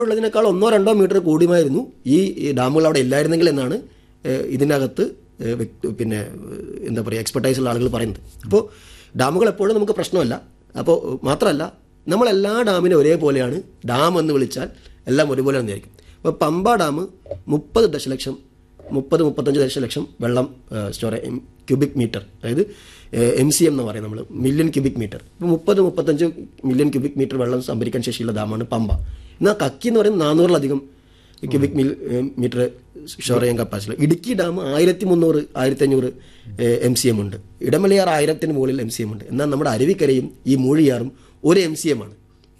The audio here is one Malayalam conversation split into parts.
ഉള്ളതിനേക്കാൾ ഒന്നോ രണ്ടോ മീറ്റർ കൂടുമായിരുന്നു ഈ ഈ ഡാമുകൾ അവിടെ ഇല്ലായിരുന്നെങ്കിൽ എന്നാണ് ഏഹ്, ഇതിനകത്ത് ഏഹ്, വ്യക്തി- പിന്നെ ഏഹ്, എന്താ പറയുക എക്സ്പെർട്ടൈസ് ഉള്ള ആളുകൾ പറയുന്നത് അപ്പോൾ ഡാമുകൾ എപ്പോഴും നമുക്ക് പ്രശ്നമല്ല അപ്പോൾ മാത്രമല്ല നമ്മളെല്ലാ ഡാമിനും ഒരേപോലെയാണ് ഡാം എന്ന് വിളിച്ചാൽ എല്ലാം ഒരുപോലെ തന്നെയായിരിക്കും അപ്പോൾ പമ്പ ഡാം മുപ്പത് ദശലക്ഷം മുപ്പത് മുപ്പത്തഞ്ച് ദശലക്ഷം വെള്ളം സ്റ്റോർ ക്യൂബിക് മീറ്റർ അതായത് എം സി എം എന്ന് പറയും നമ്മൾ മില്യൺ ക്യൂബിക് മീറ്റർ ഇപ്പോൾ മുപ്പത് മുപ്പത്തഞ്ച് മില്യൺ ക്യൂബിക് മീറ്റർ വെള്ളം സംഭരിക്കാൻ ശേഷിയുള്ള ഡാമാണ് പമ്പ എന്നാൽ കക്കി എന്ന് പറയുന്നത് നാനൂറിലധികം ക്യൂബിക് മിൽ മീറ്റർ സ്റ്റോർ ചെയ്യാൻ കപ്പാസിറ്റി ഇടുക്കി ഡാം ആയിരത്തി മുന്നൂറ് ആയിരത്തി അഞ്ഞൂറ് എം സി എം ഉണ്ട് ഇടമലയാർ ആയിരത്തിന് മുകളിൽ എം സി എം ഉണ്ട് എന്നാൽ നമ്മുടെ അരുവിക്കരയും ഈ മൂഴിയാറും ഒരു എം സി എം ആണ്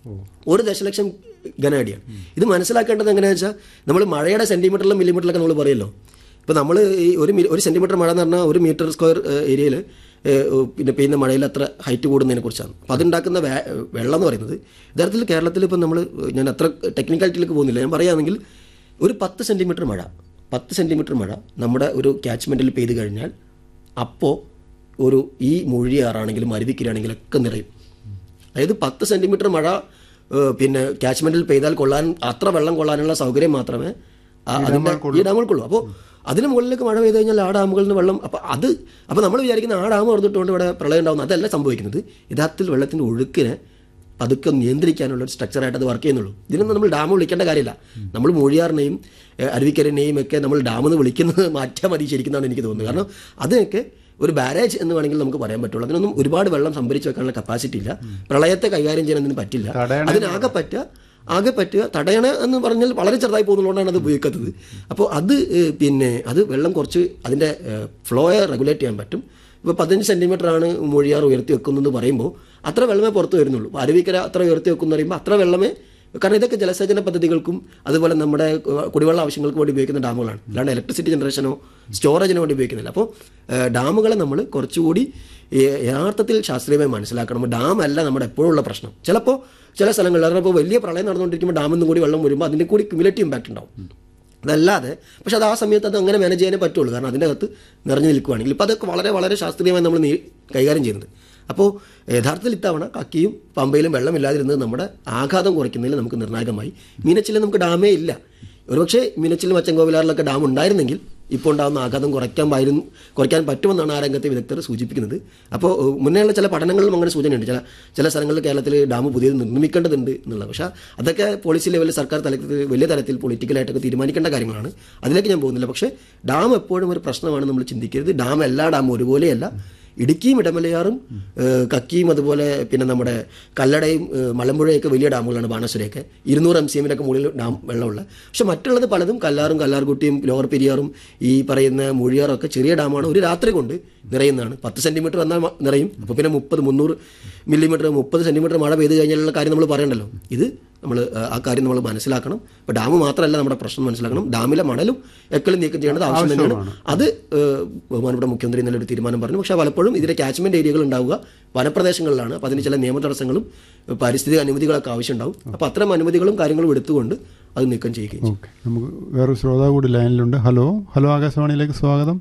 ഒരു ദശലക്ഷം ഘനഅടിയാണ് ഇത് മനസ്സിലാക്കേണ്ടത് എങ്ങനെയാണെന്ന് വെച്ചാൽ നമ്മൾ മഴയുടെ സെന്റിമീറ്ററിലും മില്ലിമീറ്ററിലൊക്കെ നമ്മൾ പറയല്ലോ ഇപ്പോൾ നമ്മൾ ഈ ഒരു മി- ഒരു സെന്റിമീറ്റർ മഴ എന്ന് പറഞ്ഞാൽ ഒരു മീറ്റർ സ്ക്വയർ ഏരിയയിൽ പിന്നെ പെയ്യുന്ന മഴയിൽ അത്ര ഹൈറ്റ് കൂടുന്നതിനെ കുറിച്ചാണ് അപ്പോൾ അതുണ്ടാക്കുന്ന വേ- വെള്ളം എന്ന് പറയുന്നത് യഥാർത്ഥത്തിൽ കേരളത്തിൽ ഇപ്പം നമ്മൾ ഞാൻ അത്ര ടെക്നിക്കാലിറ്റിയിലേക്ക് പോകുന്നില്ല ഞാൻ പറയുകയാണെങ്കിൽ ഒരു പത്ത് സെന്റിമീറ്റർ മഴ പത്ത് സെന്റിമീറ്റർ മഴ നമ്മുടെ ഒരു ക്യാച്ച്മെൻറ്റിൽ പെയ്ത് കഴിഞ്ഞാൽ അപ്പോൾ ഒരു ഈ മൂഴിയാറാണെങ്കിലും അരുവിക്കരാണെങ്കിലും ഒക്കെ നിറയും അതായത് പത്ത് സെന്റിമീറ്റർ മഴ ഏഹ്, പിന്നെ ക്യാച്ച്മെന്റിൽ പെയ്താൽ കൊള്ളാൻ അത്ര വെള്ളം കൊള്ളാനുള്ള സൗകര്യം മാത്രമേ ആ അതിന്റെ ഈ ഡാമുകൾക്കുള്ളൂ അപ്പോൾ അതിന് മുകളിലേക്ക് മഴ പെയ്ത് കഴിഞ്ഞാൽ ആ ഡാമുകളിൽ നിന്ന് വെള്ളം അപ്പോൾ അത് അപ്പോൾ നമ്മൾ വിചാരിക്കുന്ന ആ ഡാം തുറന്നിട്ടുകൊണ്ട് ഇവിടെ പ്രളയം ഉണ്ടാകുന്നു അതല്ല സംഭവിക്കുന്നത് യഥാർത്ഥത്തിൽ വെള്ളത്തിന്റെ ഒഴുക്കിനെ പതുക്കെ നിയന്ത്രിക്കാനുള്ള ഒരു സ്ട്രക്ചറായിട്ട് അത് വർക്ക് ചെയ്യുന്നുള്ളൂ ഇതിനൊന്നും നമ്മൾ ഡാം വിളിക്കേണ്ട കാര്യമില്ല നമ്മൾ മൂഴിയാറിനെയും ഏഹ്, അരുവിക്കരനെയും ഒക്കെ നമ്മൾ ഡാം എന്ന് വിളിക്കുന്നത് മാറ്റാൻ മതി ശരിക്കുന്നതാണ് എനിക്ക് തോന്നുന്നത് കാരണം അതൊക്കെ ഒരു ബാരേജ് എന്ന് വേണമെങ്കിൽ നമുക്ക് പറയാൻ പറ്റുള്ളൂ അതിനൊന്നും ഒരുപാട് വെള്ളം സംഭരിച്ച് വെക്കാനുള്ള കപ്പാസിറ്റി ഇല്ല പ്രളയത്തെ കൈകാര്യം ചെയ്യാനൊന്നും പറ്റില്ല അതിനാകെ പറ്റുക ആകെ പറ്റുക തടയണ എന്ന് പറഞ്ഞാൽ വളരെ ചെറുതായി പോകുന്നതുകൊണ്ടാണ് അത് ഉപയോഗിക്കാത്തത് അപ്പോൾ അത് ഏഹ്, പിന്നെ അത് വെള്ളം കുറച്ച് അതിൻ്റെ ഫ്ലോയെ റെഗുലേറ്റ് ചെയ്യാൻ പറ്റും ഇപ്പോൾ പതിനഞ്ച് സെൻറ്റിമീറ്റർ ആണ് മൂഴിയാർ ഉയർത്തി വെക്കുന്നതെന്ന് പറയുമ്പോൾ അത്ര വെള്ളമേ പുറത്ത് വരുന്നുള്ളൂ അപ്പോൾ അരുവിക്കര അത്ര ഉയർത്തി വെക്കുന്ന പറയുമ്പോൾ അത്ര വെള്ളമേ കാരണം ഇതൊക്കെ ജലസേചന പദ്ധതികൾക്കും അതുപോലെ നമ്മുടെ ഏഹ്, കുടിവെള്ള ആവശ്യങ്ങൾക്ക് വേണ്ടി ഉപയോഗിക്കുന്ന ഡാമുകളാണ് അല്ലാണ്ട് ഇലക്ട്രിസിറ്റി ജനറേഷനോ സ്റ്റോറേജിനോ വേണ്ടി ഉപയോഗിക്കുന്നില്ല അപ്പോൾ ഏഹ്, ഡാമുകളെ നമ്മൾ കുറച്ചുകൂടി ഏഹ്, യഥാർത്ഥത്തിൽ ശാസ്ത്രീയമായി മനസ്സിലാക്കണം ഡാം അല്ല നമ്മുടെ എപ്പോഴുള്ള പ്രശ്നം ചിലപ്പോൾ ചില സ്ഥലങ്ങളിൽ അതായത് ഇപ്പോൾ വലിയ പ്രളയം നടന്നുകൊണ്ടിരിക്കുമ്പോൾ ഡാമിൽ നിന്ന് കൂടി വെള്ളം വരുമ്പോൾ അതിൻ്റെ കൂടി ക്യുമുലേറ്റീവ് ഇമ്പാക്റ്റ് ഉണ്ടാവും അതല്ലാതെ പക്ഷെ അത് ആ സമയത്ത് അത് അങ്ങനെ മാനേജ് ചെയ്യാനേ പറ്റുള്ളൂ കാരണം അതിൻ്റെ അകത്ത് നിറഞ്ഞു നിൽക്കുകയാണെങ്കിൽ ഇപ്പോൾ അതൊക്കെ വളരെ വളരെ ശാസ്ത്രീയമായി നമ്മൾ നീ- കൈകാര്യം ചെയ്യുന്നത് അപ്പോൾ യഥാർത്ഥത്തിൽ ഇത്തവണ കക്കിയും പമ്പയിലും വെള്ളമില്ലാതിരുന്നത് നമ്മുടെ ആഘാതം കുറയ്ക്കുന്നതിൽ നമുക്ക് നിർണായകമായി മീനച്ചിൽ നമുക്ക് ഡാമേ ഇല്ല ഒരുപക്ഷെ മീനച്ചിലും അച്ചൻകോവിലാറിലൊക്കെ ഡാം ഉണ്ടായിരുന്നെങ്കിൽ ഇപ്പോൾ ഉണ്ടാകുന്ന ആഘാതം കുറയ്ക്കാൻ പായിരുന്നു കുറയ്ക്കാൻ പറ്റുമെന്നാണ് ആ രംഗത്തെ വിദഗ്ധർ സൂചിപ്പിക്കുന്നത് അപ്പോൾ ഏഹ്, മുന്നേയുള്ള ചില പഠനങ്ങളിലും അങ്ങനെ സൂചനയുണ്ട് ചില ചില സ്ഥലങ്ങളിൽ കേരളത്തിൽ ഡാം പുതിയത് നിർമ്മിക്കേണ്ടതുണ്ട് എന്നുള്ളത് പക്ഷേ അതൊക്കെ പോളിസി ലെവലിൽ സർക്കാർ തലത്തിൽ വലിയ തലത്തിൽ പൊളിറ്റിക്കലായിട്ടൊക്കെ തീരുമാനിക്കേണ്ട കാര്യങ്ങളാണ് അതിലേക്ക് ഞാൻ പോകുന്നില്ല പക്ഷേ ഡാം എപ്പോഴും ഒരു പ്രശ്നമാണ് നമ്മൾ ചിന്തിക്കരുത് ഡാം എല്ലാ ഡാമും ഒരുപോലെയല്ല ഇടുക്കിയും ഇടമലയാറും ഏഹ്, കക്കിയും അതുപോലെ പിന്നെ നമ്മുടെ കല്ലടയും ഏഹ്, മലമ്പുഴയൊക്കെ വലിയ ഡാമുകളാണ് ബാണാസുരയൊക്കെ ഇരുന്നൂറ് എം സി എമ്മിനൊക്കെ മുകളിൽ ഡാം വെള്ളമുള്ള പക്ഷെ മറ്റുള്ളത് പലതും കല്ലാറും കല്ലാർകുട്ടിയും ലോവർ പെരിയാറും ഈ പറയുന്ന മൂഴിയാറും ഒക്കെ ചെറിയ ഡാമാണ് ഒരു രാത്രി കൊണ്ട് നിറയുന്നതാണ് പത്ത് സെന്റിമീറ്റർ വന്നാൽ മ- നിറയും അപ്പോൾ പിന്നെ മുപ്പത് മുന്നൂറ് മില്ലിമീറ്റർ മുപ്പത് സെന്റിമീറ്റർ മഴ പെയ്ത് കഴിഞ്ഞാലുള്ള കാര്യം നമ്മൾ പറയണ്ടല്ലോ ഇത് നമ്മൾ ആ കാര്യം നമ്മൾ മനസ്സിലാക്കണം ഇപ്പോൾ ഡാം മാത്രമല്ല നമ്മുടെ പ്രശ്നം മനസ്സിലാക്കണം ഡാമിലെ മണലും എക്കലും നീക്കം ചെയ്യേണ്ടത് ആവശ്യം തന്നെയാണ് അത് ഏഹ്, ബഹുമാനപ്പെട്ട മുഖ്യമന്ത്രി നല്ലൊരു തീരുമാനം പറഞ്ഞു പക്ഷേ പലപ്പോഴും ഇതിലെ കാച്ച്മെന്റ് ഏരിയകൾ ഉണ്ടാവുക വനപ്രദേശങ്ങളിലാണ് അപ്പോൾ അതിന് ചില നിയമ തടസ്സങ്ങളും പരിസ്ഥിതി അനുമതികളൊക്കെ ആവശ്യമുണ്ടാവും അപ്പോൾ അത്തരം അനുമതികളും കാര്യങ്ങളും എടുത്തുകൊണ്ട് അത് നീക്കം ചെയ്യുകയും ചെയ്യും. ഓക്കെ നമുക്ക് വേറൊരു ശ്രോതാവ് കൂടി ലൈനിലുണ്ട് ഹലോ ഹലോ ആകാശവാണിയിലേക്ക് സ്വാഗതം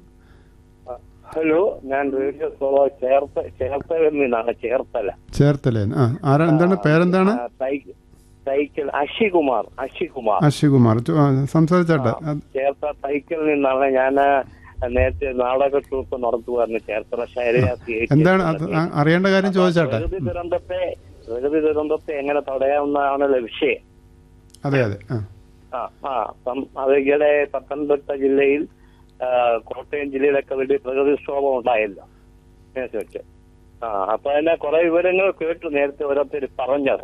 ഹലോ ഞാൻ റേഡിയോ സോളോ ചേർത്ത ചേർത്തലയിൽ നിന്നാണ് ചേർത്തല ചേർത്തലേ ആ ആരാ എന്താണ് പേരെന്താണ് ആ, സൈക്കിൾ സൈക്കിൾ അഷികുമാർ അഷികുമാർ അശ്വികുമാർ ചോ- ആ, സംസാരിച്ചാട്ടെ അത് ചേർത്ത സൈക്കിളിൽ നിന്നാണ് ഞാൻ നേരത്തെ നാടക ട്രൂപ്പ് നടത്തുമായിരുന്നു ചേർത്തല ശൈലജാസി എന്താണ് അത് ആ, അറിയേണ്ട കാര്യം ചോദിച്ചാട്ടെ പ്രകൃതി ദുരന്തത്തെ പ്രകൃതി ദുരന്തത്തെ എങ്ങനെ തടയാവുന്നതാണല്ലോ വിഷയം അതെ അതെ ആ ആ ആ സം- അത് ഈയിടെ പത്തനംതിട്ട ജില്ലയിൽ ആ, കോട്ടയം ജില്ലയിലൊക്കെ വലിയ പ്രകൃതിക്ഷോഭം ഉണ്ടായല്ലോ നേരത്തെ വെച്ച് ആ അപ്പൊ അതിനെ കുറെ വിവരങ്ങൾ കേട്ടു നേരത്തെ ഓരോരുത്തർ പറഞ്ഞത്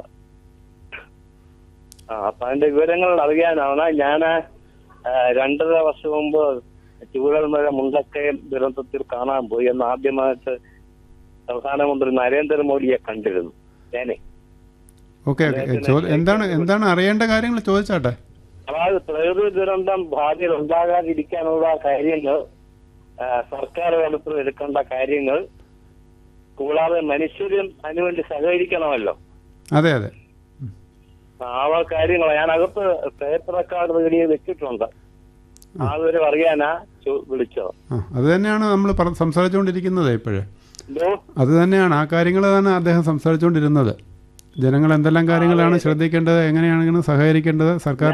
ആ അപ്പൊ അതിന്റെ വിവരങ്ങൾ അറിയാനാണ് ഞാൻ രണ്ടര വർഷം മുമ്പ് ചൂഴൽമഴ മുണ്ടക്കയം ദുരന്തത്തിൽ കാണാൻ പോയി എന്ന് ആദ്യമായിട്ട് പ്രധാനമന്ത്രി നരേന്ദ്രമോദിയെ കണ്ടിരുന്നു ഞാനേ ഓക്കെ ഓക്കെ ചോ- എന്താണ് എന്താണ് അറിയേണ്ട കാര്യങ്ങൾ ചോദിച്ചാട്ടെ അതായത് പ്രകൃതി ദുരന്തം ഭാവിയിൽ ഉണ്ടാകാതിരിക്കാനുള്ള കാര്യങ്ങൾ ആ, സർക്കാർ തലത്തിൽ എടുക്കേണ്ട കാര്യങ്ങൾ കൂടാതെ മനുഷ്യരും അതിനുവേണ്ടി സഹകരിക്കണമല്ലോ അതെ അതെ ആ വക കാര്യങ്ങൾ ഞാൻ അകത്ത് പേപ്പർ റെക്കോർഡ് റേഡിയോ വെച്ചിട്ടുണ്ട് അതൊരു അറിയാനാ ചോ- വിളിച്ചത് ആ അത് തന്നെയാണ് നമ്മൾ പറ- സംസാരിച്ചുകൊണ്ടിരിക്കുന്നത് ഇപ്പോഴേ എന്തോ അത് തന്നെയാണ് ആ കാര്യങ്ങൾ തന്നെ അദ്ദേഹം സംസാരിച്ചുകൊണ്ടിരുന്നത് ജനങ്ങൾ എന്തെല്ലാം കാര്യങ്ങളാണ് ശ്രദ്ധിക്കേണ്ടത് എങ്ങനെയാണ് സഹകരിക്കേണ്ടത് സർക്കാർ